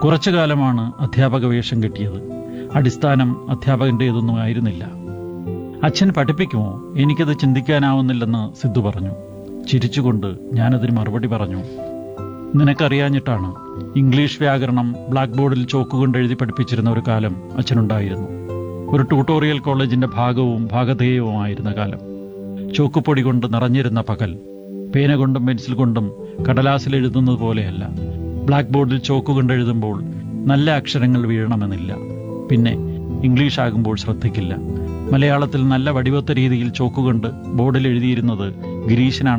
കുറച്ചു കാലമാണ് അധ്യാപക വേഷം കിട്ടിയത് അടിസ്ഥാനം അധ്യാപകൻ്റേതൊന്നും ആയിരുന്നില്ല അച്ഛൻ പഠിപ്പിക്കുമോ എനിക്കത് ചിന്തിക്കാനാവുന്നില്ലെന്ന് സിദ്ധു പറഞ്ഞു ചിരിച്ചുകൊണ്ട് ഞാനതിന് മറുപടി പറഞ്ഞു നിനക്കറിയാഞ്ഞിട്ടാണ് ഇംഗ്ലീഷ് വ്യാകരണം ബ്ലാക്ക് ബോർഡിൽ ചോക്കുകൊണ്ട് എഴുതി പഠിപ്പിച്ചിരുന്ന ഒരു കാലം അച്ഛനുണ്ടായിരുന്നു ഒരു ട്യൂട്ടോറിയൽ കോളേജിന്റെ ഭാഗവും ഭാഗധേയവുമായിരുന്ന കാലം ചോക്കുപൊടി കൊണ്ട് നിറഞ്ഞിരുന്ന പകൽ പേന കൊണ്ടും പെൻസിൽ കൊണ്ടും കടലാസിൽ എഴുതുന്നത് പോലെയല്ല ബ്ലാക്ക് ബോർഡിൽ ചോക്ക് കൊണ്ട് എഴുതുമ്പോൾ നല്ല അക്ഷരങ്ങൾ വീഴണമെന്നില്ല പിന്നെ ഇംഗ്ലീഷ് ആകുമ്പോൾ ശ്രദ്ധിക്കില്ല മലയാളത്തിൽ നല്ല വടിവത്ത രീതിയിൽ ചോക്കുകൊണ്ട് ബോർഡിൽ എഴുതിയിരുന്നത് ഗിരീശനാണ്